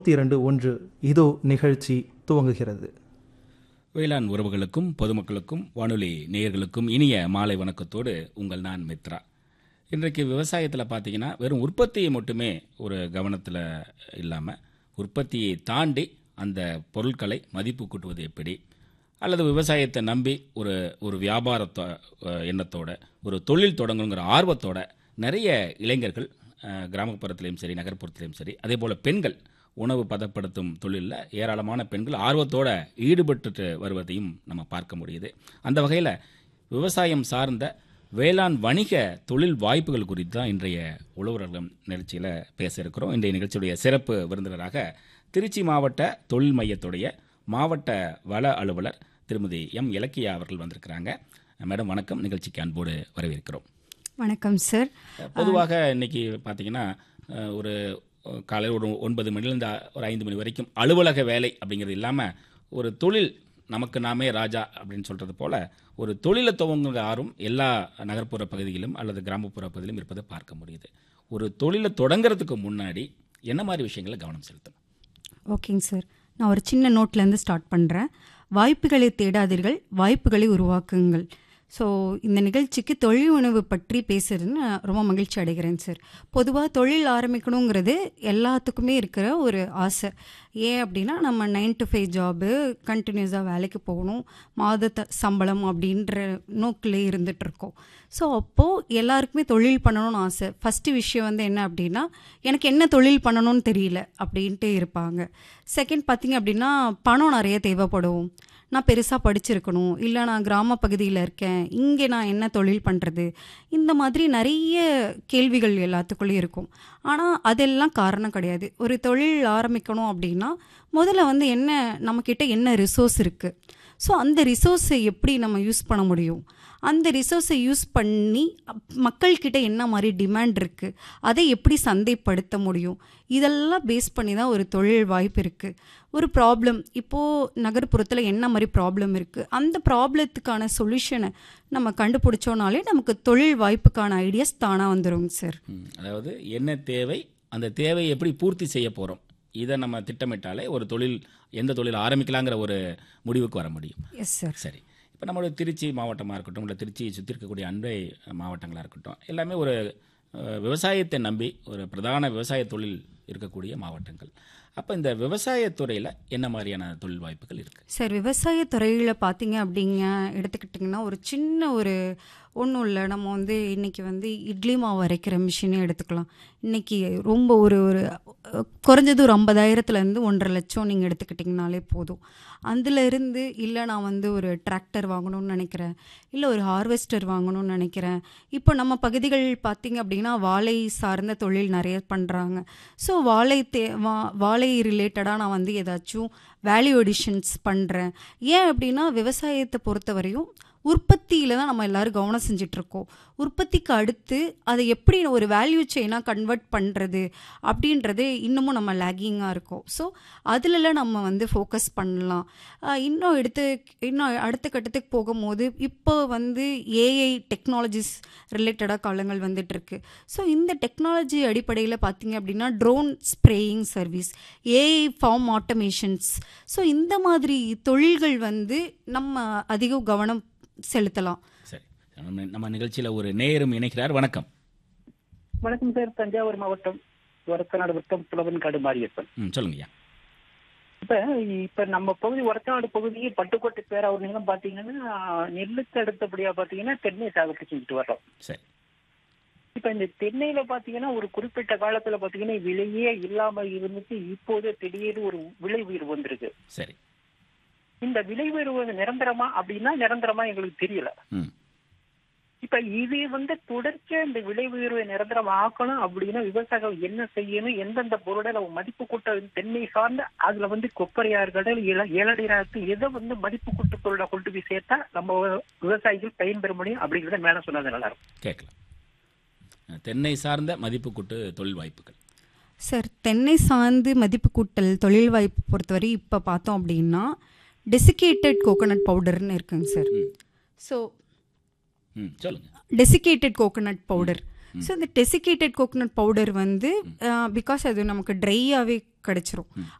இரண்டு ஒன்று இதோ நிகழ்ச்சி துவங்குகிறது வேளாண் உறவுகளுக்கும் பொதுமக்களுக்கும் வானொலி நேயர்களுக்கும் இனிய மாலை வணக்கத்தோடு உங்கள் நான் மித்ரா இன்றைக்கு விவசாயத்தில் பார்த்தீங்கன்னா வெறும் உற்பத்தியை மட்டுமே ஒரு கவனத்தில் இல்லாமல் உற்பத்தியை தாண்டி அந்த பொருட்களை மதிப்பு கூட்டுவது எப்படி அல்லது விவசாயத்தை நம்பி ஒரு ஒரு வியாபாரத்தோ அஹ், எண்ணத்தோட ஒரு தொழில் தொடங்கணுங்கிற ஆர்வத்தோட நிறைய இளைஞர்கள் அஹ், கிராமப்புறத்திலையும் சரி நகர்ப்புறத்திலையும் சரி அதே போல் பெண்கள் உணவு பதப்படுத்தும் தொழிலில் ஏராளமான பெண்கள் ஆர்வத்தோட ஈடுபட்டு வருவதையும் நம்ம பார்க்க முடியுது அந்த வகையில் விவசாயம் சார்ந்த வேளாண் வணிக தொழில் வாய்ப்புகள் குறித்து தான் இன்றைய உழவரகம் நிகழ்ச்சியில் பேச இருக்கிறோம் இன்றைய நிகழ்ச்சியுடைய சிறப்பு விருந்தினராக திருச்சி மாவட்ட தொழில் மையத்துடைய மாவட்ட வள அலுவலர் திருமதி எம் இலக்கியா அவர்கள் வந்திருக்கிறாங்க மேடம் வணக்கம் நிகழ்ச்சிக்கு அன்போடு வரவேற்கிறோம் வணக்கம் சார் பொதுவாக இன்னைக்கு பார்த்தீங்கன்னா அஹ், ஒரு அஹ், காலையில் ஒரு ஒன்பது மணிலேருந்து ஒரு ஐந்து மணி வரைக்கும் அலுவலக வேலை அப்படிங்கிறது இல்லாமல் ஒரு தொழில் நமக்கு நாமே ராஜா அப்படின்னு சொல்கிறது போல ஒரு தொழிலை துவங்குற யாரும் எல்லா நகர்ப்புற பகுதியிலும் அல்லது கிராமப்புற பகுதியிலும் இருப்பதை பார்க்க முடியுது ஒரு தொழிலை தொடங்குறதுக்கு முன்னாடி என்ன மாதிரி விஷயங்களை கவனம் செலுத்தணும் ஓகேங்க சார் நான் ஒரு சின்ன நோட்லேருந்து ஸ்டார்ட் பண்ணுறேன் வாய்ப்புகளை தேடாதீர்கள் வாய்ப்புகளை உருவாக்குங்கள் ஸோ இந்த நிகழ்ச்சிக்கு தொழில் உணவு பற்றி பேசுறதுன்னு நான் ரொம்ப மகிழ்ச்சி அடைகிறேன் சார் பொதுவாக தொழில் ஆரம்பிக்கணுங்கிறது எல்லாத்துக்குமே இருக்கிற ஒரு ஆசை ஏன் அப்படின்னா நம்ம நைன் டு ஃபைவ் ஜாபு கண்டினியூஸாக வேலைக்கு போகணும் மாத த- சம்பளம் அப்படின்ற நோக்கிலே இருந்துகிட்ருக்கோம் ஸோ அப்போது எல்லாருக்குமே தொழில் பண்ணணும்னு ஆசை ஃபஸ்ட்டு விஷயம் வந்து என்ன அப்படின்னா எனக்கு என்ன தொழில் பண்ணணும்னு தெரியல அப்படின்ட்டு இருப்பாங்க செகண்ட் பார்த்தீங்க அப்படின்னா பணம் நிறைய தேவைப்படும் நான் பெருசாக படிச்சிருக்கணும் இல்லை நான் கிராம பகுதியில் இருக்கேன் இங்கே நான் என்ன தொழில் பண்ணுறது இந்த மாதிரி நிறைய கேள்விகள் எல்லாத்துக்குள்ளேயும் இருக்கும் ஆனால் அதெல்லாம் காரணம் கிடையாது ஒரு தொழில் ஆரம்பிக்கணும் அப்படின்னா முதல்ல வந்து என்ன நம்மக்கிட்ட என்ன ரிசோர்ஸ் இருக்குது ஸோ அந்த ரிசோர்ஸை எப்படி நம்ம யூஸ் பண்ண முடியும் அந்த ரிசோர்ஸை யூஸ் பண்ணி அப்- மக்கள்கிட்ட என்ன மாதிரி டிமாண்ட் இருக்குது அதை எப்படி சந்தைப்படுத்த முடியும் இதெல்லாம் பேஸ் பண்ணி தான் ஒரு தொழில் வாய்ப்பு இருக்குது ஒரு ப்ராப்ளம் இப்போது நகர்ப்புறத்தில் என்ன மாதிரி ப்ராப்ளம் இருக்குது அந்த ப்ராப்ளத்துக்கான சொல்யூஷனை நம்ம கண்டுபிடிச்சோனாலே நமக்கு தொழில் வாய்ப்புக்கான ஐடியாஸ் தானாக வந்துருங்க சார் ம், அதாவது என்ன தேவை அந்த தேவையை எப்படி பூர்த்தி செய்ய போகிறோம் இதை நம்ம திட்டமிட்டாலே ஒரு தொழில் எந்த தொழில் ஆரம்பிக்கலாங்கிற ஒரு முடிவுக்கு வர முடியும் எஸ் சார் சரி இப்போ நம்மளோட திருச்சி மாவட்டமாக இருக்கட்டும் இல்லை திருச்சியை சுற்றி இருக்கக்கூடிய அண்டை மாவட்டங்களாக இருக்கட்டும் எல்லாமே ஒரு அஹ், விவசாயத்தை நம்பி ஒரு பிரதான விவசாய தொழில் இருக்கக்கூடிய மாவட்டங்கள் அப்போ இந்த விவசாயத்துறையில் என்ன மாதிரியான தொழில் வாய்ப்புகள் இருக்குது சார் விவசாய துறையில் பார்த்தீங்க அப்படிங்க எடுத்துக்கிட்டிங்கன்னா ஒரு சின்ன ஒரு ஒன்றும் இல்லை நம்ம வந்து இன்றைக்கி வந்து இட்லி மாவு அரைக்கிற மிஷினே எடுத்துக்கலாம் இன்றைக்கி ரொம்ப ஒரு ஒரு அஹ், குறைஞ்சது ஒரு ஐம்பதாயிரத்துலேருந்து ஒன்றரை லட்சம் நீங்கள் எடுத்துக்கிட்டிங்கனாலே போதும் அதுல இருந்து இல்லை நான் வந்து ஒரு டிராக்டர் வாங்கணும்னு நினைக்கிறேன் இல்லை ஒரு ஹார்வெஸ்டர் வாங்கணும்னு நினைக்கிறேன் இப்போ நம்ம பகுதிகள் பார்த்தீங்க அப்படின்னா வாழை சார்ந்த தொழில் நிறைய பண்ணுறாங்க ஸோ வாழை தே வா வாழை ரிலேட்டடாக நான் வந்து ஏதாச்சும் வேல்யூ எடிஷன்ஸ் பண்ணுறேன் ஏன் அப்படின்னா விவசாயத்தை பொறுத்தவரையும் உற்பத்தியில் தான் நம்ம எல்லாரும் கவனம் செஞ்சிட்ருக்கோம் உற்பத்திக்கு அடுத்து அதை எப்படி ஒரு வேல்யூ செயினாக கன்வெர்ட் பண்ணுறது அப்படின்றது இன்னமும் நம்ம லேகிங்காக இருக்கோம் ஸோ அதிலலாம் நம்ம வந்து ஃபோக்கஸ் பண்ணலாம் ஆஹ் இன்னும் எடுத்து இன்னும் அடுத்த கட்டத்துக்கு போகும்போது இப்போ வந்து ஏஐ டெக்னாலஜிஸ் ரிலேட்டடாக காலங்கள் வந்துட்டுருக்கு ஸோ இந்த டெக்னாலஜி அடிப்படையில் பார்த்தீங்க அப்படின்னா drone spraying service AI farm automations so இந்த மாதிரி தொழில்கள் வந்து நம்ம அதிக கவனம் செலுத்தலாம் சரி நம்ம நம்ம நிகழ்ச்சியில் ஒரு நேயரும் இணைக்கிறார் வணக்கம் வணக்கம் சார் தஞ்சாவூர் மாவட்டம் ஒரத்தநாடு வட்டம் புலவன்காடு மாரியப்பன் ம் சொல்லுங்கய்யா இப்ப இப்ப நம்ம பகுதி ஒரத்தநாடு பகுதி பட்டுக்கோட்டை பேராவூர் நீங்களும் பாத்தீங்கன்னா நெல்லுக்கு அடுத்தபடியா பாத்தீங்கன்னா தென்னை சாகுபடி செஞ்சுட்டு வர்றோம் சரி இப்ப இந்த தென்னையில பாத்தீங்கன்னா ஒரு குறிப்பிட்ட காலத்துல பாத்தீங்கன்னா விலையே இல்லாம இருந்துச்சு இப்போதே திடீர்னு ஒரு விலை உயர்வு வந்திருக்கு சரி இந்த விலை உயர்வு நிரந்தரமா அப்படின்னா நிரந்தரமா எங்களுக்கு தெரியல ம் இப்ப இது வந்து தொடர்ச்சியா இந்த விலை உயர்வை நிரந்தரம் ஆக்கணும் அப்படின்னா விவசாயிகள் என்ன செய்யணும் எந்தெந்த பொருளை நம்ம மதிப்பு கூட்ட தென்னை சார்ந்த அதுல வந்து கொப்பரையா இருக்கட்டும் இள இளநீரா இருக்கு எதை வந்து மதிப்பு கூட்டு பொருளை கொண்டு போய் சேர்த்தா நம்ம விவசாயிகள் பயன்பெற முடியும் அப்படிங்கறத மேடம் சொன்னது நல்லா இருக்கும் கேட்கலாம் தென்னை சார்ந்த மதிப்பு கூட்டு தொழில் வாய்ப்புகள் சார் தென்னை சார்ந்து மதிப்பு கூட்டல் தொழில் வாய்ப்பு பொறுத்தவரை இப்போ பார்த்தோம் அப்படின்னா டெசிகேட்டட் கோகோனட் பவுடர்னு இருக்குங்க சார் ஸோ ம் சொல்லுங்க டெசிகேட்டட் கோகோனட் பவுடர் ஸோ இந்த டெசிகேட்டட் கோகோனட் பவுடர் வந்து பிகாஸ் அது நமக்கு ட்ரையாகவே கிடச்சிரும்